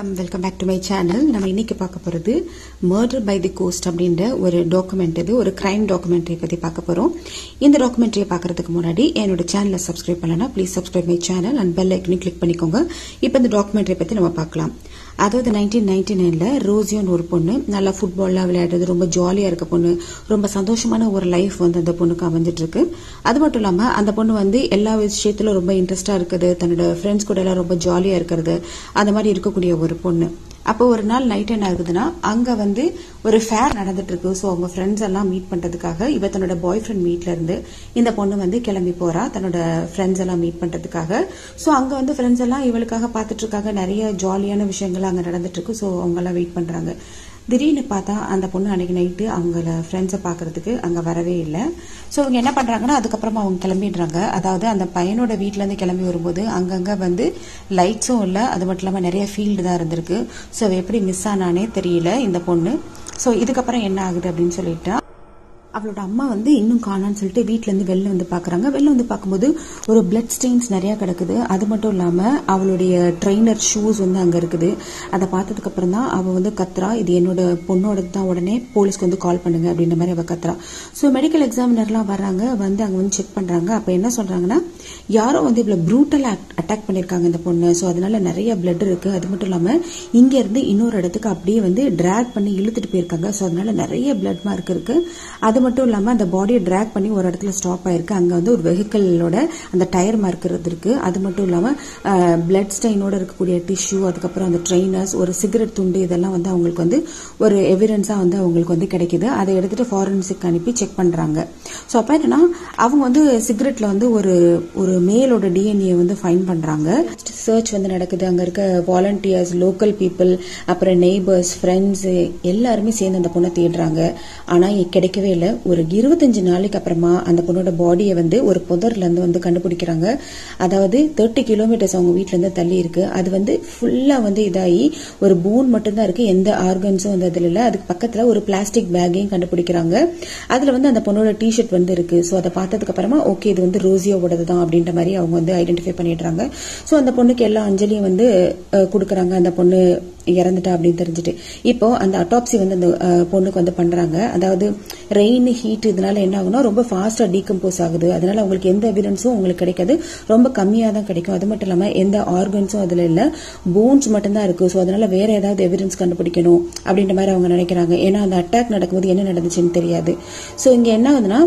வணக்கம் welcome back to my channel நம்ம இன்னைக்கு பார்க்க போகிறது மர்டர் பை தி கோஸ்ட் அப்படின்ற ஒரு டாக்குமெண்ட் இது ஒரு கிரைம் டாக்குமெண்ட்ரி பற்றி பார்க்க போகிறோம் இந்த டாக்குமெண்ட்ரியை பார்க்கறதுக்கு முன்னாடி என்னோட சேனலை சப்ஸ்கிரைப் பண்ணலன்னா please subscribe my channel and bell ஐக்கனையும் கிளிக் பண்ணிக்கோங்க இப்போ இந்த டாக்குமெண்ட்ரி பற்றி நம்ம பார்க்கலாம் அதாவது நைன்டீன் நைன்டி நைனில் ரோசியோன்னு ஒரு பொண்ணு நல்லா ஃபுட்பால்லாம் விளையாடுறது ரொம்ப ஜாலியாக இருக்க பொண்ணு ரொம்ப சந்தோஷமான ஒரு லைஃப் வந்து அந்த பொண்ணுக்கு அமைஞ்சிட்டு இருக்கு அது மட்டும் இல்லாமல் அந்த பொண்ணு வந்து எல்லா விஷயத்திலும் ரொம்ப இன்ட்ரெஸ்டாக இருக்குது தன்னோட ஃப்ரெண்ட்ஸ் கூட எல்லாம் ரொம்ப ஜாலியாக இருக்கிறது அந்த மாதிரி இருக்கக்கூடிய ஒரு பொண்ணு அப்போ ஒரு நாள் நைட் என்ன ஆகுதுன்னா அங்க வந்து ஒரு ஃபேர் நடந்துட்டு இருக்கு ஸோ அவங்க ஃப்ரெண்ட்ஸ் எல்லாம் மீட் பண்றதுக்காக இவ தன்னோட பாய் ஃப்ரெண்ட் மீட்ல இருந்து இந்த பொண்ணு வந்து கிளம்பி போறா தன்னோட ஃப்ரெண்ட்ஸ் எல்லாம் மீட் பண்றதுக்காக ஸோ அங்க வந்து ஃப்ரெண்ட்ஸ் எல்லாம் இவளுக்காக பார்த்துட்டு இருக்காங்க நிறைய ஜாலியான விஷயங்கள் அங்க நடந்துட்டு இருக்கு ஸோ அவங்க எல்லாம் வெயிட் பண்றாங்க திடீர்னு பார்த்தா அந்த பொண்ணு அன்னைக்கு நைட்டு அவங்கள ஃப்ரெண்ட்ஸை பார்க்கறதுக்கு அங்கே வரவே இல்லை ஸோ அவங்க என்ன பண்ணுறாங்கன்னா அதுக்கப்புறமா அவங்க கிளம்பிடுறாங்க அதாவது அந்த பையனோட வீட்டிலேருந்து கிளம்பி வரும்போது அங்கங்கே வந்து லைட்ஸும் இல்லை அது மட்டும் இல்லாமல் நிறைய ஃபீல்டு தான் இருந்திருக்கு ஸோ எப்படி மிஸ் ஆனானே தெரியல இந்த பொண்ணு ஸோ இதுக்கப்புறம் என்ன ஆகுது அப்படின்னு சொல்லிட்டா அவளோட அம்மா வந்து இன்னும் காணான்னு சொல்லிட்டு வீட்டிலேருந்து வெளில வந்து பார்க்குறாங்க வெளில வந்து பார்க்கும்போது ஒரு பிளட் ஸ்டெயின்ஸ் நிறையா கிடக்குது அது மட்டும் இல்லாமல் அவளுடைய ட்ரெயினர் ஷூஸ் வந்து அங்கே இருக்குது அதை பார்த்ததுக்கு அப்புறம் தான் அவள் வந்து கத்துறா இது என்னோட பொண்ணோட தான் உடனே போலீஸ்க்கு வந்து கால் பண்ணுங்க அப்படின்ற மாதிரி அவள் கத்துறா ஸோ மெடிக்கல் எக்ஸாமினர்லாம் வர்றாங்க வந்து அங்கே வந்து செக் பண்ணுறாங்க அப்போ என்ன சொல்கிறாங்கன்னா யாரோ வந்து இவ்வளோ ப்ரூட்டல் அட்டாக் பண்ணியிருக்காங்க இந்த பொண்ணு ஸோ அதனால நிறைய பிளட் இருக்குது அது மட்டும் இல்லாமல் இங்கேருந்து இன்னொரு இடத்துக்கு அப்படியே வந்து ட்ராக் பண்ணி இழுத்துட்டு போயிருக்காங்க ஸோ அதனால நிறைய பிளட் மார்க் இருக்கு அது மட்டும் இல்லாமல் அந்த பாடியை ட்ராக் பண்ணி ஒரு இடத்துல ஸ்டாப் ஆயிருக்கு அங்கே வந்து ஒரு வெஹிக்கிளோட அந்த டயர் மார்க் இருக்கு அது மட்டும் இல்லாமல் பிளட் ஸ்டெயினோட இருக்கக்கூடிய டிஷ்யூ அதுக்கப்புறம் அந்த ட்ரெயினர்ஸ் ஒரு சிகரெட் துண்டு இதெல்லாம் வந்து அவங்களுக்கு வந்து ஒரு எவிடன்ஸாக வந்து அவங்களுக்கு வந்து கிடைக்குது அதை எடுத்துட்டு ஃபாரன்சிக் அனுப்பி செக் பண்ணுறாங்க ஸோ அப்போ என்னன்னா அவங்க வந்து சிகரெட்ல வந்து ஒரு ஒரு மேலோட டிஎன்ஏ வந்து ஃபைன் பண்ணுறாங்க சர்ச் வந்து நடக்குது அங்கே இருக்க வாலண்டியர்ஸ் லோக்கல் பீப்புள் அப்புறம் நெய்பர்ஸ் ஃப்ரெண்ட்ஸ் எல்லாருமே சேர்ந்து அந்த பொண்ணை தேடுறாங்க ஆனால் கிடைக்கவே இல்லை ஒரு இருபத்தஞ்சு நாளைக்கு அப்புறமா அந்த பொண்ணோட பாடியை வந்து ஒரு புதர்ல இருந்து வந்து கண்டுபிடிக்கிறாங்க அதாவது தேர்ட்டி கிலோமீட்டர்ஸ் அவங்க வீட்ல இருந்து தள்ளி இருக்கு அது வந்து ஃபுல்லா வந்து இதாகி ஒரு போன் மட்டும்தான் இருக்கு எந்த ஆர்கன்ஸும் வந்து அதுல இல்ல அதுக்கு பக்கத்துல ஒரு பிளாஸ்டிக் பேக்கையும் கண்டுபிடிக்கிறாங்க அதுல வந்து அந்த பொண்ணோட டிஷர்ட் வந்து இருக்கு ஸோ அதை பார்த்ததுக்கு அப்புறமா ஓகே இது வந்து ரோசியோடது தான் அப்படின்ற மாதிரி அவங்க வந்து ஐடென்டிஃபை பண்ணிடுறாங்க ஸோ அந்த பொண்ணுக்கு எல்லா அஞ்சலியும் வந்து கொடுக்குறாங்க அந்த பொண்ணு இறந்துட்டா அப்படின்னு தெரிஞ்சுட்டு இப்போ அந்த அட்டாப்சி வந்து அந்த பொண்ணுக்கு வந்து பண்றாங்க அதாவது ரெயின் ஹீட் இதனால என்ன ஆகுனா ரொம்ப ஃபாஸ்டா டீகம்போஸ் ஆகுது அதனால உங்களுக்கு எந்த எவிடன்ஸும் உங்களுக்கு கிடைக்காது ரொம்ப கம்மியா தான் கிடைக்கும் அது மட்டும் இல்லாம எந்த ஆர்கன்ஸும் அதுல இல்ல போன்ஸ் மட்டும்தான் இருக்கு ஸோ அதனால வேற ஏதாவது எவிடன்ஸ் கண்டுபிடிக்கணும் அப்படின்ற மாதிரி அவங்க நினைக்கிறாங்க ஏன்னா அந்த அட்டாக் நடக்கும்போது என்ன நடந்துச்சுன்னு தெரியாது ஸோ இங்க என்ன ஆகுதுன்னா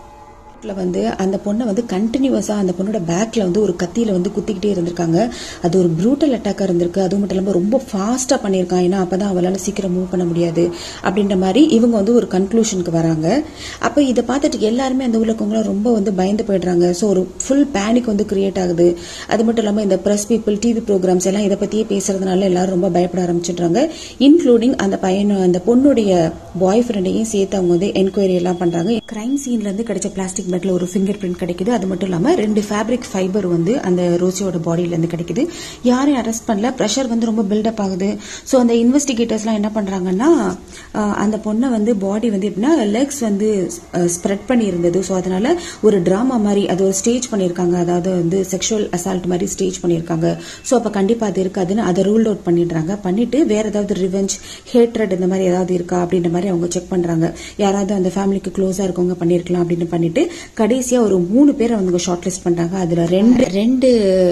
வந்து அந்த பொண்ணை வந்து கண்டினியூஸா அந்த பொண்ணோட பேக்ல வந்து ஒரு கத்தியில வந்து குத்திக்கிட்டே இருந்திருக்காங்க அது ஒரு ப்ரூட்டல் அட்டாக்கா இருந்திருக்கு அதுவும் மட்டும் இல்லாமல் ரொம்ப ஃபாஸ்டா பண்ணியிருக்கான் ஏன்னா அப்பதான் அவளால சீக்கிரம் மூவ் பண்ண முடியாது அப்படின்ற மாதிரி இவங்க வந்து ஒரு கன்க்ளூஷனுக்கு வராங்க அப்ப இதை பார்த்துட்டு எல்லாருமே அந்த ஊர்ல ரொம்ப வந்து பயந்து போயிடுறாங்க ஸோ ஒரு ஃபுல் பேனிக் வந்து கிரியேட் ஆகுது அது மட்டும் இல்லாமல் இந்த பிரஸ் பீப்புள் டிவி ப்ரோக்ராம்ஸ் எல்லாம் இதை பத்தியே பேசுறதுனால எல்லாரும் ரொம்ப பயப்பட ஆரம்பிச்சிடுறாங்க இன்க்ளூடிங் அந்த பையன் அந்த பொண்ணுடைய பாய் ஃப்ரெண்டையும் சேர்த்து அவங்க வந்து என்கொயரி எல்லாம் பண்றாங்க கிரைம் சீன்ல இருந்து கிடைச்ச பிளாஸ்டிக் பேக்ல ஒரு ஃபிங்கர் பிரிண்ட் கிடைக்குது அது மட்டும் இல்லாம ரெண்டு ஃபேப்ரிக் ஃபைபர் வந்து அந்த ரோசியோட பாடியில இருந்து கிடைக்குது யாரையும் அரெஸ்ட் பண்ணல ப்ரெஷர் வந்து ரொம்ப பில்டப் ஆகுது ஸோ அந்த இன்வெஸ்டிகேட்டர்ஸ்லாம் என்ன பண்றாங்கன்னா அந்த பொண்ணை வந்து பாடி வந்து எப்படின்னா லெக்ஸ் வந்து ஸ்ப்ரெட் பண்ணி இருந்தது ஸோ அதனால ஒரு டிராமா மாதிரி அது ஒரு ஸ்டேஜ் பண்ணியிருக்காங்க அதாவது வந்து செக்ஷுவல் அசால்ட் மாதிரி ஸ்டேஜ் பண்ணியிருக்காங்க ஸோ அப்போ கண்டிப்பா அது இருக்காதுன்னு அதை ரூல் அவுட் பண்ணிடுறாங்க பண்ணிட்டு வேற ஏதாவது ரிவெஞ்ச் ஹேட்ரட் இந்த மாதிரி ஏதாவது இருக்கா அப்படின்ற மாதிரி அவங்க செக் பண்றாங்க யாராவது அந்த ஃபேமிலிக்கு க்ளோஸா இருக்கவங்க பண்ணிருக்கலாம் அப்படின்னு பண்ணிட்டு கடைசியா ஒரு மூணு பேரை வந்து ஷார்ட் லிஸ்ட் பண்றாங்க அதுல ரெண்டு ரெண்டு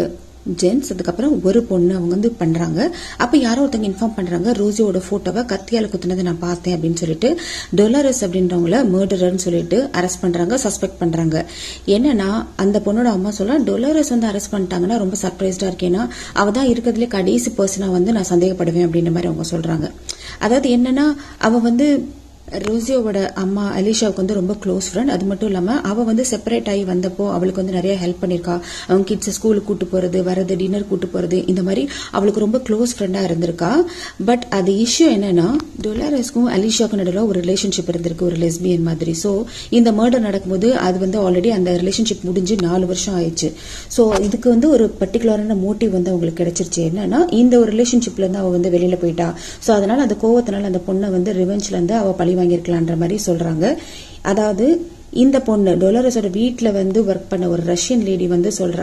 ஜென்ஸ் அதுக்கப்புறம் ஒரு பொண்ணு அவங்க வந்து பண்றாங்க அப்ப யாரோ ஒருத்தங்க இன்ஃபார்ம் பண்றாங்க ரோசியோட போட்டோவை கத்தியால குத்துனதை நான் பார்த்தேன் அப்படின்னு சொல்லிட்டு டொலரஸ் அப்படின்றவங்கள மர்டரர்னு சொல்லிட்டு அரெஸ்ட் பண்றாங்க சஸ்பெக்ட் பண்றாங்க என்னன்னா அந்த பொண்ணோட அம்மா சொல்ல டொலரஸ் வந்து அரெஸ்ட் பண்ணிட்டாங்கன்னா ரொம்ப சர்ப்ரைஸ்டா இருக்கேன்னா அவ தான் இருக்கிறதுலே கடைசி பர்சனா வந்து நான் சந்தேகப்படுவேன் அப்படின்ற மாதிரி அவங்க சொல்றாங்க அதாவது என்னன்னா அவ வந்து ரோசியோவோட அம்மா அலிஷாவுக்கு வந்து ரொம்ப க்ளோஸ் ஃப்ரெண்ட் அது மட்டும் இல்லாம அவ வந்து செப்பரேட் ஆகி வந்தப்போ அவளுக்கு வந்து நிறைய ஹெல்ப் பண்ணிருக்கா அவங்க கிட்ஸ் ஸ்கூலுக்கு கூட்டு போறது வரது டின்னர் கூட்டு போறது இந்த மாதிரி அவளுக்கு ரொம்ப க்ளோஸ் ஃப்ரெண்டா இருந்திருக்கா பட் அது இஷ்யூ என்னன்னா டொலாரஸ்க்கும் அலிஷாவுக்கும் நடுவில் ஒரு ரிலேஷன்ஷிப் இருந்திருக்கு ஒரு லெஸ்பியன் மாதிரி ஸோ இந்த மர்டர் நடக்கும்போது அது வந்து ஆல்ரெடி அந்த ரிலேஷன்ஷிப் முடிஞ்சு நாலு வருஷம் ஆயிடுச்சு ஸோ இதுக்கு வந்து ஒரு பர்டிகுலரான மோட்டிவ் வந்து அவங்களுக்கு கிடைச்சிருச்சு என்னன்னா இந்த ஒரு ரிலேஷன்ஷிப்ல இருந்து அவ வந்து வெளியில போயிட்டா ஸோ அதனால அந்த கோவத்தினால அந்த பொண்ணை வந்து ரிவெஞ்ச்ல இருந்து அவ பழி வாங்கியிருக்கலான்ற மாதிரி சொல்றாங்க அதாவது இந்த பொண்ணு டொலரஸோட வீட்டில் வந்து ஒர்க் பண்ண ஒரு ரஷ்யன் லேடி வந்து சொல்றா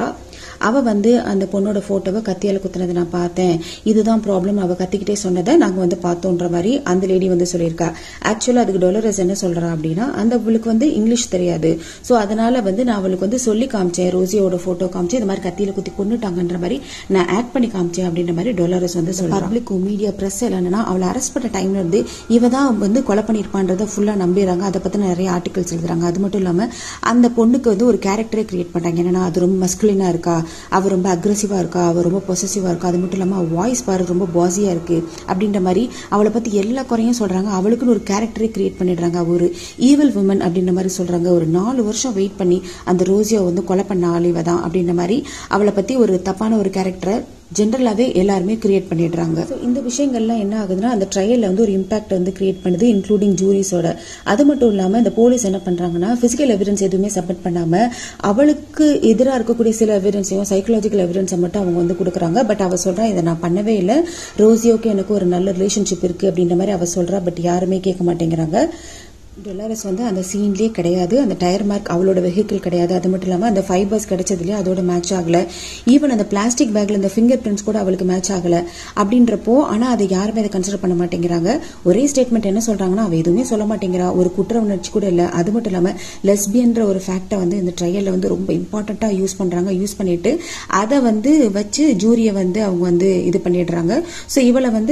அவ வந்து அந்த பொண்ணோட போட்டோவை கத்தியால குத்துனதை நான் பார்த்தேன் இதுதான் ப்ராப்ளம் அவ கத்திக்கிட்டே சொன்னதை நாங்க வந்து பார்த்தோன்ற மாதிரி அந்த லேடி வந்து சொல்லியிருக்கா ஆக்சுவலா அதுக்கு டொலரஸ் என்ன சொல்றா அப்படின்னா அந்த அவளுக்கு வந்து இங்கிலீஷ் தெரியாது சோ அதனால வந்து நான் அவளுக்கு வந்து சொல்லி காமிச்சேன் ரோசியோட போட்டோ காமிச்சேன் இந்த மாதிரி கத்தியில குத்தி கொண்டுட்டாங்கன்ற மாதிரி நான் ஆக்ட் பண்ணி காமிச்சேன் அப்படின்ற மாதிரி டொலரஸ் வந்து சொல்றா பப்ளிக் மீடியா பிரஸ் என்னன்னா அவளை அரெஸ்ட் பண்ண டைம்ல இருந்து இவ தான் வந்து கொலை பண்ணிருப்பான்றத ஃபுல்லா நம்பிடுறாங்க அதை பத்தி நிறைய ஆர்டிகல்ஸ் எழுதுறாங்க அது மட்டும் இல்லாம அந்த பொண்ணுக்கு வந்து ஒரு கேரக்டரே கிரியேட் பண்றாங்க என்னன்னா அது ரொம்ப மஸ்குலினா இருக்கா அவ ரொம்ப அக்ரெசிவா இருக்கா அவ ரொம்ப பொசசிவா இருக்கா அது மட்டும் இல்லாம வாய்ஸ் பாரு ரொம்ப பாசியா இருக்கு அப்படின்ற மாதிரி அவளை பத்தி எல்லா குறையும் சொல்றாங்க அவளுக்குன்னு ஒரு கேரக்டரே கிரியேட் பண்ணிடுறாங்க அவ ஒரு ஈவல் உமன் அப்படின்ற மாதிரி சொல்றாங்க ஒரு நாலு வருஷம் வெயிட் பண்ணி அந்த ரோசியை வந்து கொலை பண்ண ஆள் இவ தான் அப்படின்ற மாதிரி அவளை பத்தி ஒரு தப்பான ஒரு கேரக்டரை ஜென்ரலாவே எல்லாருமே கிரியேட் பண்ணிடுறாங்க So, இந்த விஷயங்கள்லாம் என்ன ஆகுதுன்னா அந்த ட்ரையல்ல வந்து ஒரு இம்பாக்ட் வந்து கிரியேட் பண்ணுது இன்க்ளூடிங் ஜூரிஸோட அது மட்டும் இல்லாம இந்த போலீஸ் என்ன பண்றாங்கன்னா பிசிக்கல் எவிடன்ஸ் எதுவுமே சப்மிட் பண்ணாம அவளுக்கு எதிராக இருக்கக்கூடிய சில எவிடன்ஸையும் சைக்கலாஜிக்கல் எவிடன்ஸை மட்டும் அவங்க வந்து கொடுக்குறாங்க பட் அவ சொல்றா இதை நான் பண்ணவே இல்லை ரோசியோக்கு எனக்கு ஒரு நல்ல ரிலேஷன்ஷிப் இருக்கு அப்படின்ற மாதிரி அவ சொல்றா பட் யாருமே கேட்க மாட்டேங்கிறாங்க டொலாரஸ் வந்து அந்த சீன்லயே கிடையாது அந்த டயர் மார்க் அவளோட வெஹிக்கிள் கிடையாது அது மட்டும் இல்லாம அந்த ஃபைபர்ஸ் கிடைச்சதுலயே அதோட மேட்ச் ஆகல ஈவன் அந்த பிளாஸ்டிக் பேக்ல இந்த ஃபிங்கர் பிரிண்ட்ஸ் கூட அவளுக்கு மேட்ச் ஆகல அப்படின்றப்போ ஆனா அதை யாருமே அதை கன்சிடர் பண்ண மாட்டேங்கிறாங்க ஒரே ஸ்டேட்மெண்ட் என்ன சொல்றாங்கன்னா அவ எதுவுமே சொல்ல மாட்டேங்கிறா ஒரு குற்ற உணர்ச்சி கூட இல்ல அது மட்டும் இல்லாம லெஸ்பியன்ற ஒரு ஃபேக்டை வந்து இந்த ட்ரையல்ல வந்து ரொம்ப இம்பார்ட்டண்டா யூஸ் பண்றாங்க யூஸ் பண்ணிட்டு அதை வந்து வச்சு ஜூரியை வந்து அவங்க வந்து இது பண்ணிடுறாங்க ஸோ இவளை வந்து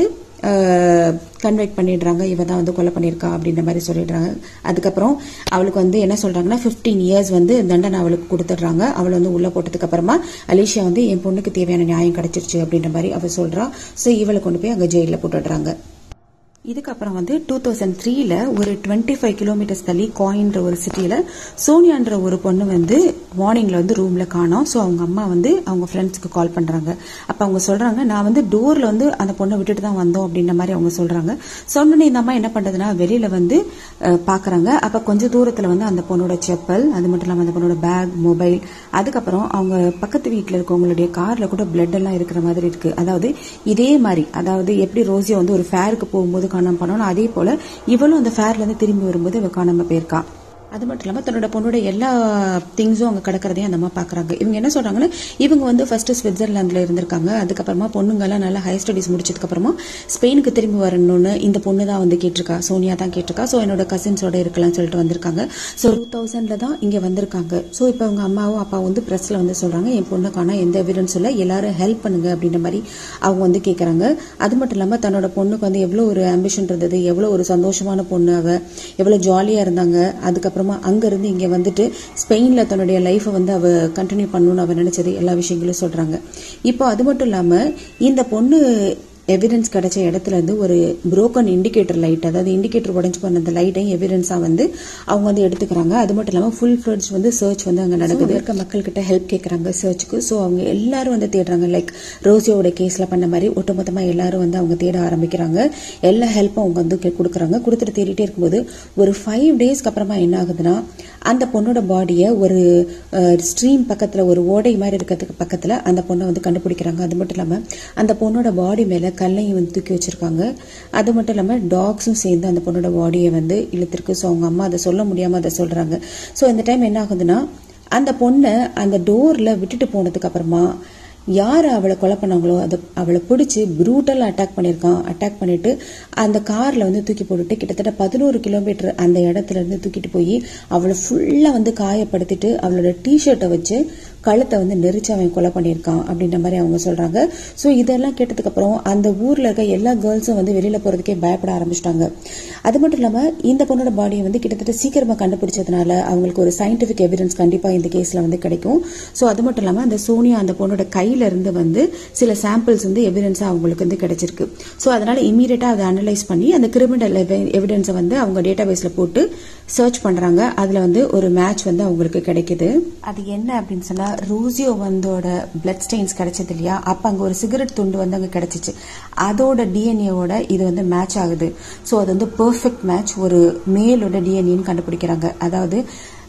கன்வெக்ட் பண்ணிடுறாங்க இவ தான் வந்து கொலை பண்ணியிருக்கா அப்படின்ற மாதிரி சொல்லிடுறாங்க அதுக்கப்புறம் அவளுக்கு வந்து என்ன சொல்றாங்கன்னா 15 இயர்ஸ் வந்து தண்டனை அவளுக்கு கொடுத்துடுறாங்க அவளை வந்து உள்ள போட்டதுக்கு அப்புறமா அலிஷா வந்து என் பொண்ணுக்கு தேவையான நியாயம் கிடைச்சிருச்சு அப்படின்ற மாதிரி அவ சொல்றா ஸோ இவளை கொண்டு போய் அங்க ஜெயில போட்டுடுறாங்க இதுக்கப்புறம் வந்து டூ தௌசண்ட் த்ரீல ஒரு டுவெண்ட்டி ஃபைவ் கிலோமீட்டர்ஸ் தள்ளி காயின்ற ஒரு சிட்டியில சோனியான்ற ஒரு பொண்ணு வந்து மார்னிங்ல வந்து ரூம்ல காணோம் ஸோ அவங்க அம்மா வந்து அவங்க ஃப்ரெண்ட்ஸ்க்கு கால் பண்றாங்க அப்ப அவங்க சொல்றாங்க நான் வந்து டோர்ல வந்து அந்த பொண்ணை விட்டுட்டு தான் வந்தோம் அப்படின்ற மாதிரி அவங்க சொல்றாங்க சொன்னோன்னே இந்த அம்மா என்ன பண்றதுன்னா வெளியில வந்து அஹ், பாக்குறாங்க அப்ப கொஞ்ச தூரத்துல வந்து அந்த பொண்ணோட செப்பல் அது மட்டும் இல்லாம அந்த பொண்ணோட பேக் மொபைல் அதுக்கப்புறம் அவங்க பக்கத்து வீட்டுல இருக்கவங்களுடைய கார்ல கூட பிளட் எல்லாம் இருக்கிற மாதிரி இருக்கு அதாவது இதே மாதிரி அதாவது எப்படி ரோசியா வந்து ஒரு ஃபேருக்கு போகும்போது காணாம பண்ணணும் அதே போல இவளும் அந்த ஃபேர்ல இருந்து திரும்பி வரும்போது இவ காணாம போயிருக்கா அது மட்டும் இல்லாம தன்னோட பொண்ணோட எல்லா திங்ஸும் அங்க கிடக்கிறதையும் அந்த அம்மா பாக்குறாங்க இவங்க என்ன சொல்றாங்கன்னா இவங்க வந்து ஃபர்ஸ்ட் சுவிட்சர்லாந்துல இருந்திருக்காங்க அதுக்கப்புறமா பொண்ணுங்க எல்லாம் நல்லா ஹையர் ஸ்டடிஸ் முடிச்சதுக்கு அப்புறமா ஸ்பெயினுக்கு திரும்பி வரணும்னு இந்த பொண்ணு தான் வந்து கேட்டிருக்கா சோனியா தான் கேட்டிருக்கா ஸோ என்னோட கசின்ஸோட இருக்கலாம்னு சொல்லிட்டு வந்திருக்காங்க ஸோ டூ தௌசண்ட்ல தான் இங்க வந்திருக்காங்க ஸோ இப்போ அவங்க அம்மாவும் அப்பாவும் வந்து பிரஸ்ல வந்து சொல்றாங்க என் பொண்ணுக்கான எந்த எவிடன்ஸ் இல்லை எல்லாரும் ஹெல்ப் பண்ணுங்க அப்படின்ற மாதிரி அவங்க வந்து கேட்கறாங்க அது மட்டும் இல்லாம தன்னோட பொண்ணுக்கு வந்து எவ்வளவு ஒரு ஆம்பிஷன் இருந்தது எவ்வளவு ஒரு சந்தோஷமான பொண்ணு அவ எவ்வளவு ஜாலியா இருந்தாங்க அதுக்கப்புறமா அங்க இருந்து இங்க வந்துட்டு ஸ்பெயின்ல தன்னுடைய லைஃபை வந்து அவ கண்டினியூ பண்ணணும்னு அவ நினைச்சது எல்லா விஷயங்களும் சொல்றாங்க இப்போ அது மட்டும் இல்லாம இந்த பொண்ணு எவிடன்ஸ் கிடைச்ச இடத்துல இருந்து ஒரு புரோக்கன் இண்டிகேட்டர் லைட் அதாவது இண்டிகேட்டர் உடஞ்சு போன அந்த லைட்டையும் எவிடன்ஸா வந்து அவங்க வந்து எடுத்துக்கிறாங்க அது மட்டும் இல்லாம ஃபுல் ஃபிளட்ஸ் வந்து சர்ச் வந்து அங்க நடக்குது இருக்க மக்கள் கிட்ட ஹெல்ப் கேட்கறாங்க சர்ச்சுக்கு ஸோ அவங்க எல்லாரும் வந்து தேடுறாங்க லைக் ரோசியோட கேஸ்ல பண்ண மாதிரி ஒட்டுமொத்தமா எல்லாரும் வந்து அவங்க தேட ஆரம்பிக்கிறாங்க எல்லா ஹெல்ப்பும் அவங்க வந்து கே- கொடுக்குறாங்க கொடுத்துட்டு தேடிட்டே இருக்கும்போது ஒரு ஃபைவ் டேஸ்க்கு அப்புறமா என்ன ஆகுதுன்னா அந்த பொண்ணோட பாடியை ஒரு ஸ்ட்ரீம் பக்கத்துல ஒரு ஓடை மாதிரி இருக்கிறதுக்கு பக்கத்துல அந்த பொண்ணை வந்து கண்டுபிடிக்கிறாங்க அது மட்டும் இல்லாம அந்த பொண்ணோட பாடி மேல கல்லையும் வந்து தூக்கி வச்சிருக்காங்க அது மட்டும் இல்லாம டாக்ஸும் சேர்ந்து அந்த பொண்ணோட பாடியை வந்து இழுத்திருக்கு ஸோ அவங்க அம்மா அதை சொல்ல முடியாம அதை சொல்றாங்க ஸோ இந்த டைம் என்ன ஆகுதுன்னா அந்த பொண்ணை அந்த டோர்ல விட்டுட்டு போனதுக்கு அப்புறமா யார் அவளை கொலை பண்ணாங்களோ அதை அவளை பிடிச்சி ப்ரூட்டல் அட்டாக் பண்ணியிருக்கான் அட்டாக் பண்ணிட்டு அந்த கார்ல வந்து தூக்கி போட்டுட்டு கிட்டத்தட்ட பதினோரு கிலோமீட்டர் அந்த இடத்துல இருந்து தூக்கிட்டு போய் அவளை ஃபுல்லா வந்து காயப்படுத்திட்டு அவளோட டிஷர்ட்டை வச்சு கழுத்தை வந்து நெரிச்சு அவன் கொலை பண்ணியிருக்கான் அப்படின்ற மாதிரி அவங்க சொல்றாங்க ஸோ இதெல்லாம் கேட்டதுக்கு அப்புறம் அந்த ஊர்ல இருக்க எல்லா கேர்ள்ஸும் வந்து வெளியில போறதுக்கே பயப்பட ஆரம்பிச்சிட்டாங்க அது மட்டும் இல்லாம இந்த பொண்ணோட பாடியை வந்து கிட்டத்தட்ட சீக்கிரமா கண்டுபிடிச்சதுனால அவங்களுக்கு ஒரு சயின்டிபிக் எவிடன்ஸ் கண்டிப்பா இந்த கேஸ்ல வந்து கிடைக்கும் ஸோ அது மட்டும் இல்லாம அந்த சோனியா அந்த பொண்ணோட கையில இருந்து வந்து சில சாம்பிள்ஸ் வந்து எவிடன்ஸா அவங்களுக்கு வந்து கிடைச்சிருக்கு ஸோ அதனால இமீடியட்டா அதை அனலைஸ் பண்ணி அந்த கிரிமினல் எவிடன்ஸை வந்து அவங்க டேட்டா பேஸ்ல போட்டு சர்ச் பண்றாங்க அதுல வந்து ஒரு மேட்ச் வந்து அவங்களுக்கு கிடைக்குது அது என்ன அப்படின்னு சொன்னா ரூசியோ வந்தோட பிளட் ஸ்டெயின்ஸ் கிடைச்சது இல்லையா அப்ப அங்க ஒரு சிகரெட் துண்டு வந்து அங்க கிடைச்சிச்சு அதோட டிஎன்ஏவோட இது வந்து மேட்ச் ஆகுது ஸோ அது வந்து பெர்ஃபெக்ட் மேட்ச் ஒரு மேலோட டிஎன்ஏன்னு கண்டுபிடிக்கிறாங்க அதாவது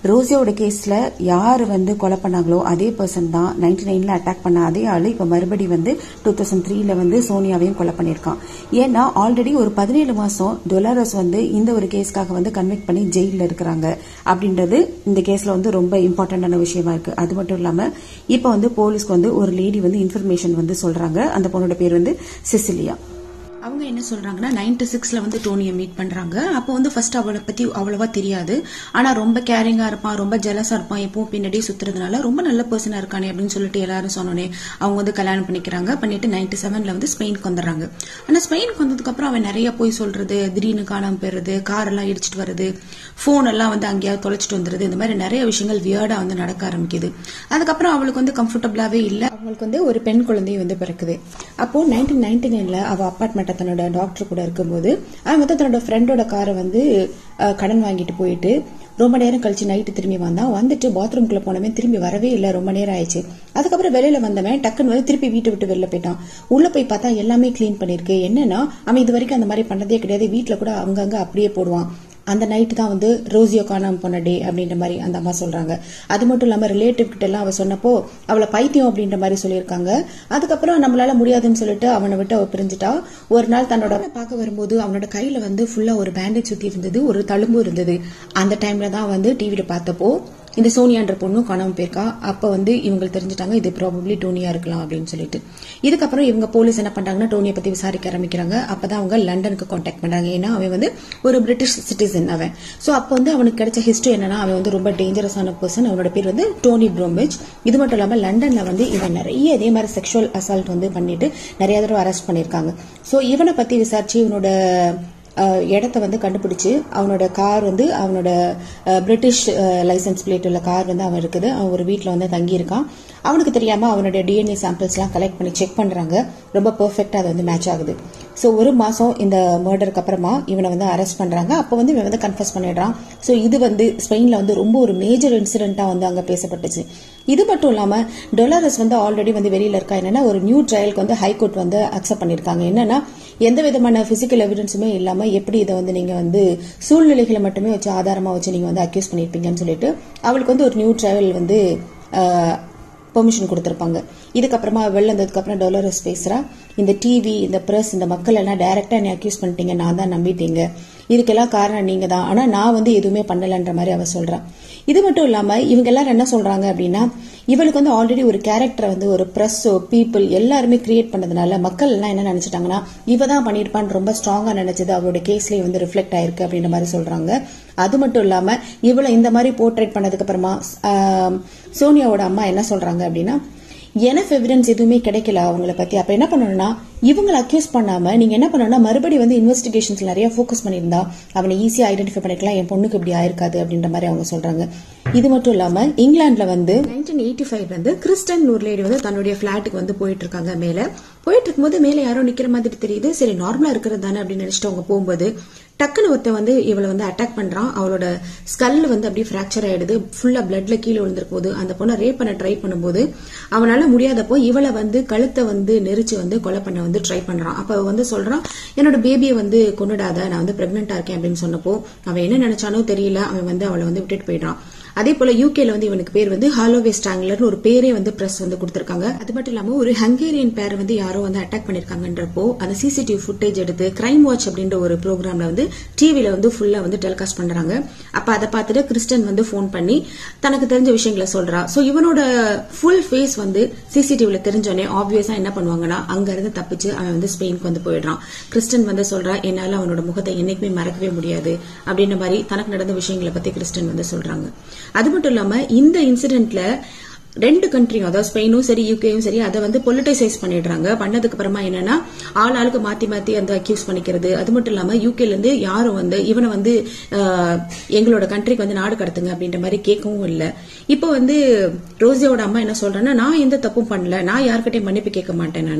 ரோசியோட கேஸ்ல யார் வந்து கொலை பண்ணாங்களோ அதே பர்சன் தான் நைன்டி நைன்ல அட்டாக் பண்ண அதே ஆளு இப்ப மறுபடி வந்து டூ தௌசண்ட் த்ரீல வந்து சோனியாவையும் கொலை பண்ணியிருக்கான் ஏன்னா ஆல்ரெடி ஒரு பதினேழு மாசம் டொலாரஸ் வந்து இந்த ஒரு கேஸ்க்காக வந்து கன்வெக்ட் பண்ணி ஜெயிலில் இருக்கிறாங்க அப்படின்றது இந்த கேஸ்ல வந்து ரொம்ப இம்பார்ட்டன்டான விஷயமா இருக்கு அது மட்டும் இல்லாம இப்ப வந்து போலீஸ்க்கு வந்து ஒரு லேடி வந்து இன்ஃபர்மேஷன் வந்து சொல்றாங்க அந்த பொண்ணோட பேர் வந்து சிசிலியா அவங்க என்ன சொல்றாங்கன்னா நைன்டி சிக்ஸ்ல வந்து டோனியை மீட் பண்றாங்க அப்போ வந்து ஃபர்ஸ்ட் அவளை பத்தி அவ்வளவா தெரியாது ஆனா ரொம்ப கேரிங்கா இருப்பான் ரொம்ப ஜெலஸா இருப்பான் எப்பவும் பின்னாடியே சுத்துறதுனால ரொம்ப நல்ல பர்சனா இருக்கானே அப்படின்னு சொல்லிட்டு எல்லாரும் சொன்னோன்னே அவங்க வந்து கல்யாணம் பண்ணிக்கிறாங்க பண்ணிட்டு நைன்டி செவன்ல வந்து ஸ்பெயினுக்கு வந்துடுறாங்க ஆனா ஸ்பெயினுக்கு வந்ததுக்கு அப்புறம் அவன் நிறைய போய் சொல்றது திடீர்னு காணாம போயிருது கார் எல்லாம் இடிச்சிட்டு வருது போன் எல்லாம் வந்து அங்கேயாவது தொலைச்சிட்டு வந்துருது இந்த மாதிரி நிறைய விஷயங்கள் வியர்டா வந்து நடக்க ஆரம்பிக்குது அதுக்கப்புறம் அவளுக்கு வந்து கம்ஃபர்டபுளாவே இல்ல அவங்களுக்கு வந்து ஒரு பெண் குழந்தை வந்து பிறக்குது அப்போ நைன்டீன் நைன்டி நைன்ல அவ அப்பார்ட்மெண்ட் தன்னோட டாக்டர் கூட இருக்கும்போது அவன் வந்து தன்னோட ஃப்ரெண்டோட காரை வந்து அஹ், கடன் வாங்கிட்டு போயிட்டு ரொம்ப நேரம் கழிச்சு நைட்டு திரும்பி வந்தான் வந்துட்டு பாத்ரூம்குள்ள போனவன் திரும்பி வரவே இல்லை ரொம்ப நேரம் ஆயிடுச்சு அதுக்கப்புறம் வெளியில வந்தவன் டக்குன்னு வந்து திருப்பி வீட்டை விட்டு வெளில போயிட்டான் உள்ள போய் பார்த்தா எல்லாமே க்ளீன் பண்ணிருக்கு என்னன்னா அவன் இது வரைக்கும் அந்த மாதிரி பண்ணதே கிடையாது வீட்டுல கூட அங்கங்க அப்படியே போடுவான் அந்த நைட்டு தான் வந்து ரோசியோ காணாம போன டே அப்படின்ற மாதிரி அந்த அம்மா சொல்றாங்க அது மட்டும் இல்லாம ரிலேட்டிவ் கிட்ட எல்லாம் அவ சொன்னப்போ அவளை பைத்தியம் அப்படின்ற மாதிரி சொல்லியிருக்காங்க அதுக்கப்புறம் நம்மளால முடியாதுன்னு சொல்லிட்டு அவனை விட்டு அவ பிரிஞ்சுட்டா ஒரு நாள் தன்னோட பார்க்க வரும்போது அவனோட கையில வந்து ஃபுல்லா ஒரு பேண்டேஜ் சுத்தி இருந்தது ஒரு தழும்பு இருந்தது அந்த டைம்ல தான் வந்து டிவியில பார்த்தப்போ இந்த சோனியான்ற பொண்ணும் காணாம போயிருக்கா அப்ப வந்து இவங்க தெரிஞ்சுட்டாங்க இது ப்ராபப்ளி டோனியா இருக்கலாம் அப்படின்னு சொல்லிட்டு இதுக்கப்புறம் இவங்க போலீஸ் என்ன பண்றாங்கன்னா டோனியை பத்தி விசாரிக்க ஆரம்பிக்கிறாங்க அப்பதான் அவங்க லண்டனுக்கு காண்டாக்ட் பண்றாங்க ஏன்னா அவன் வந்து ஒரு பிரிட்டிஷ் சிட்டிசன் அவன் சோ அப்ப வந்து அவனுக்கு கிடைச்ச ஹிஸ்டரி என்னன்னா அவன் வந்து ரொம்ப டேஞ்சரஸான பர்சன் அவனோட பேர் வந்து டோனி ப்ரோமிச் இது மட்டும் இல்லாம லண்டன்ல வந்து இவன் நிறைய இதே மாதிரி செக்ஷுவல் அசால்ட் வந்து பண்ணிட்டு நிறைய தடவை அரெஸ்ட் பண்ணிருக்காங்க சோ இவனை பத்தி விசாரிச்சு இவனோட அஹ், இடத்த வந்து கண்டுபிடிச்சு அவனோட கார் வந்து அவனோட அஹ், பிரிட்டிஷ் லைசன்ஸ் பிளேட் உள்ள கார் வந்து அவன் இருக்குது அவன் ஒரு வீட்டில் வந்து தங்கியிருக்கான் அவனுக்கு தெரியாம அவனுடைய டிஎன்ஏ சாம்பிள்ஸ்லாம் கலெக்ட் பண்ணி செக் பண்றாங்க ரொம்ப பெர்ஃபெக்டா அது வந்து மேட்ச் ஆகுது ஸோ ஒரு மாசம் இந்த மர்டருக்கு அப்புறமா இவனை வந்து அரெஸ்ட் பண்றாங்க அப்போ வந்து இவன் வந்து கன்ஃபஸ் பண்ணிடுறான் ஸோ இது வந்து ஸ்பெயின்ல வந்து ரொம்ப ஒரு மேஜர் இன்சிடென்ட்டா வந்து அங்க பேசப்பட்டுச்சு இது மட்டும் இல்லாம டொலாரஸ் வந்து ஆல்ரெடி வந்து வெளியில இருக்கா என்னன்னா ஒரு நியூ ட்ரையலுக்கு வந்து ஹைகோர்ட் வந்து அக்செப்ட் பண்ணிருக்காங்க என்னன்னா எந்த விதமான பிசிக்கல் எவிடன்ஸுமே இல்லாம எப்படி இதை வந்து நீங்க வந்து சூழ்நிலைகளை மட்டுமே வச்சு ஆதாரமா வச்சு நீங்க வந்து அக்யூஸ் பண்ணிருப்பீங்கன்னு சொல்லிட்டு அவளுக்கு வந்து ஒரு நியூ ட்ரையல் வந்து பெர்மிஷன் கொடுத்திருப்பாங்க இதுக்கப்புறமா வெளில வந்ததுக்கு அப்புறம் டொலரஸ் பேசுறா இந்த டிவி இந்த பிரஸ் இந்த மக்கள் எல்லாம் டைரக்டா என்னை அக்யூஸ் பண்ணிட்டீங்க நான் தான் நம்பிட்டீங்க இதுக்கெல்லாம் காரணம் நீங்க தான் ஆனா நான் வந்து எதுவுமே பண்ணலன்ற மாதிரி அவ சொல்றான் இது மட்டும் இல்லாம இவங்க எல்லாரும் என்ன சொல்றாங்க அப்படின்னா இவளுக்கு வந்து ஆல்ரெடி ஒரு கேரக்டரை வந்து ஒரு பிரஸ்ஸோ பீப்புள் எல்லாருமே கிரியேட் பண்ணதுனால மக்கள் எல்லாம் என்ன நினைச்சிட்டாங்கன்னா இவ தான் பண்ணிருப்பான்னு ரொம்ப ஸ்ட்ராங்கா நினைச்சது அவளோட கேஸ்லயே வந்து ரிஃப்ளெக்ட் ஆயிருக்கு அப்படின்ற மாதிரி சொல்றாங்க அது மட்டும் இல்லாம இவளை இந்த மாதிரி போர்ட்ரேட் பண்ணதுக்கு அப்புறமா ஆம், சோனியாவோட அம்மா என்ன சொல்றாங்க அப்படின்னா எனஃப் எவிடன்ஸ் எதுவுமே கிடைக்கல அவங்கள பத்தி அப்ப என்ன பண்ணணும்னா இவங்களை அக்யூஸ் பண்ணாம நீங்க என்ன பண்ணணும்னா மறுபடியும் வந்து இன்வெஸ்டிகேஷன்ஸ் நிறைய ஃபோக்கஸ் பண்ணியிருந்தா அவனை ஈஸியா ஐடென்டிஃபை பண்ணிக்கலாம் என் பொண்ணுக்கு இப்படி ஆயிருக்காது அப்படின்ற மாதிரி அவங்க சொல்றாங்க இது மட்டும் இல்லாம இங்கிலாந்துல வந்து நைன்டீன் எயிட்டி ஃபைவ் வந்து கிறிஸ்டன் ஒரு லேடி வந்து தன்னுடைய பிளாட்டுக்கு வந்து போயிட்டு இருக்காங்க மேல போயிட்டு இருக்கும்போது மேல யாரோ நிக்கிற மாதிரி தெரியுது சரி நார்மலா இருக்கிறது தானே அப்படின்னு நினைச்சிட்டு அவங்க போகும்போது டக்குன்னு ஒருத்தன் வந்து இவளை வந்து அட்டாக் பண்றான் அவளோட ஸ்கல் வந்து அப்படியே ஃபிராக்சர் ஆயிடுது ஃபுல்லா பிளட்ல கீழே விழுந்திருக்க போது அந்த பொண்ணை ரேப் பண்ண ட்ரை பண்ணும்போது அவனால முடியாதப்போ இவளை வந்து கழுத்தை வந்து நெரிச்சு வந்து கொலை பண்ண வந்து ட்ரை பண்றான் அப்ப அவ வந்து சொல்றான் என்னோட பேபியை வந்து கொண்டுடாத நான் வந்து பிரெக்னெண்டா இருக்கேன் அப்படின்னு சொன்னப்போ அவன் என்ன நினைச்சானோ தெரியல அவன் வந்து அவளை வந்து விட்டுட்டு போயிடுறான் அதே போல யூகேல வந்து இவனுக்கு பேர் வந்து ஹாலோவே ஸ்டாங்லர்னு ஒரு பேரே வந்து பிரஸ் வந்து கொடுத்திருக்காங்க அது மட்டும் இல்லாம ஒரு ஹங்கேரியன் பேர் வந்து யாரோ வந்து அட்டாக் பண்ணிருக்காங்கன்றப்போ அந்த சிசிடிவி ஃபுட்டேஜ் எடுத்து கிரைம் வாட்ச் அப்படின்ற ஒரு ப்ரோக்ராம்ல வந்து டிவில வந்து ஃபுல்லா வந்து டெலிகாஸ்ட் பண்றாங்க அப்ப அதை பார்த்துட்டு கிறிஸ்டன் வந்து ஃபோன் பண்ணி தனக்கு தெரிஞ்ச விஷயங்களை சொல்றா சோ இவனோட ஃபுல் ஃபேஸ் வந்து சிசிடிவில தெரிஞ்சோடனே ஆப்வியஸா என்ன பண்ணுவாங்கன்னா அங்க இருந்து தப்பிச்சு அவன் வந்து ஸ்பெயினுக்கு வந்து போயிடுறான் கிறிஸ்டன் வந்து சொல்றா என்னால அவனோட முகத்தை என்னைக்குமே மறக்கவே முடியாது அப்படின்ற மாதிரி தனக்கு நடந்த விஷயங்களை பத்தி கிறிஸ்டன் வந்து சொல்றாங்க அது மட்டும் இல்லாம இந்த இன்சிடென்ட்ல ரெண்டு கண்ட்ரியும் அதாவது ஸ்பெயினும் சரி யூகேயும் சரி அதை வந்து பொலிட்டிசைஸ் பண்ணிடுறாங்க பண்ணதுக்கு அப்புறமா என்னன்னா ஆள் ஆளுக்கு மாத்தி மாத்தி அந்த அக்யூஸ் பண்ணிக்கிறது அது மட்டும் இல்லாம யூகேல இருந்து யாரும் வந்து இவனை வந்து ஆஹ், எங்களோட கண்ட்ரிக்கு வந்து நாடு கடத்துங்க அப்படின்ற மாதிரி கேட்கவும் இல்ல இப்போ வந்து ரோசியோட அம்மா என்ன சொல்றாங்கன்னா நான் எந்த தப்பும் பண்ணல நான் யார்கிட்டயும் மன்னிப்பு கேட்க மாட்டேன் நானு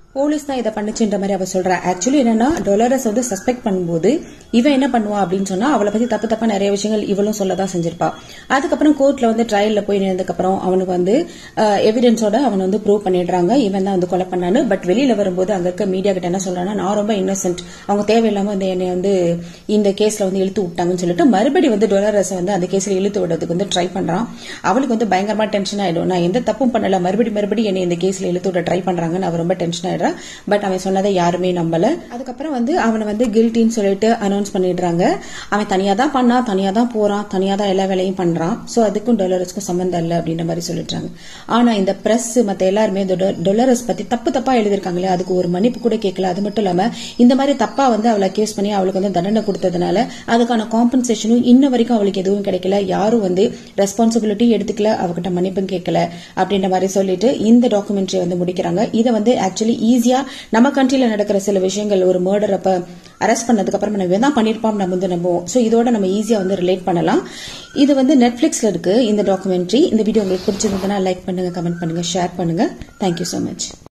போலீஸ் தான் இதை பண்ணுச்சுன்ற மாதிரி அவ சொல்றா ஆக்சுவலி என்னன்னா டொலரஸ் வந்து சஸ்பெக்ட் பண்ணும்போது இவன் என்ன பண்ணுவா அப்படின்னு சொன்னா அவளை பத்தி தப்பு தப்பா நிறைய விஷயங்கள் இவளும் சொல்லதான் செஞ்சிருப்பா அதுக்கப்புறம் கோர்ட்ல வந்து ட்ரையல்ல போய் நின்றதுக்கு அப்புறம் அவனுக்கு வந்து எவிடன்ஸோட அவன் வந்து ப்ரூவ் பண்ணிடுறாங்க இவன் தான் வந்து கொலை பண்ணான்னு பட் வெளியில வரும்போது அங்க இருக்க மீடியா கிட்ட என்ன சொல்றான்னா நான் ரொம்ப இன்னசென்ட் அவங்க தேவையில்லாம வந்து என்னை வந்து இந்த கேஸ்ல வந்து இழுத்து விட்டாங்கன்னு சொல்லிட்டு மறுபடி வந்து டொலரஸ் வந்து அந்த கேஸ்ல இழுத்து விடுறதுக்கு வந்து ட்ரை பண்றான் அவளுக்கு வந்து பயங்கரமா டென்ஷன் ஆயிடும் நான் எந்த தப்பும் பண்ணல மறுபடி மறுபடி என்னை இந்த கேஸ்ல இழுத்து விட ட்ரை பண்றாங்கன்னு அவ ரொம்ப டென்ஷன் ஆயிடுறா பட் அவன் சொன்னதை யாருமே நம்பல அதுக்கப்புறம் வந்து அவனை வந்து கில்ட்டின்னு சொல்லிட்டு அனௌன்ஸ் பண்ணிடுறாங்க அவன் தனியா தான் பண்ணா தனியா தான் போறான் தனியா தான் எல்லா வேலையும் பண்றான் சோ அதுக்கும் டொலரஸ்க்கும் சம்பந்தம் இல்லை அப்படின்ற மாதிரி சொல்லிட்டாங்க ஆனா இந்த பிரஸ் மத்த எல்லாருமே இந்த டொ- டொலரஸ் பத்தி தப்பு தப்பா எழுதிருக்காங்களே அதுக்கு ஒரு மன்னிப்பு கூட கேட்கல அது மட்டும் இல்லாம இந்த மாதிரி தப்பா வந்து அவளை அக்யூஸ் பண்ணி அவளுக்கு வந்து தண்டனை கொடுத்ததுனால அதுக்கான காம்பன்சேஷனும் இன்ன வரைக்கும் அவளுக்கு எதுவும் கிடைக்கல யாரும் வந்து ரெஸ்பான்சிபிலிட்டி எடுத்துக்கல அவகிட்ட மன்னிப்பும் கேட்கல அப்படின்ற மாதிரி சொல்லிட்டு இந்த டாக்குமெண்ட்ரி வந்து முடிக்கிறாங்க இதை வந்து ஆக்சுவலி ஈஸியா நம்ம கண்ட்ரில நடக்கிற சில விஷயங்கள் ஒரு மர்டர் அப்ப அரெஸ்ட் பண்ணதுக்கு அப்புறம் நம்ம இவன் தான் பண்ணிருப்பான் நம்ம வந்து நம்புவோம் சோ இதோட நம்ம ஈஸியா வந்து ரிலேட் பண்ணலாம் இது வந்து நெட்ஃபிளிக்ஸ்ல இருக்கு இந்த டாக்குமெண்ட்ரி இந்த வீடியோ உங்களுக்கு பிடிச்சிருந்ததுன்னா லைக் பண்ணுங்க கமெண்ட் பண்ணுங்க ஷேர் பண்ணுங்க தேங்க்யூ so மச்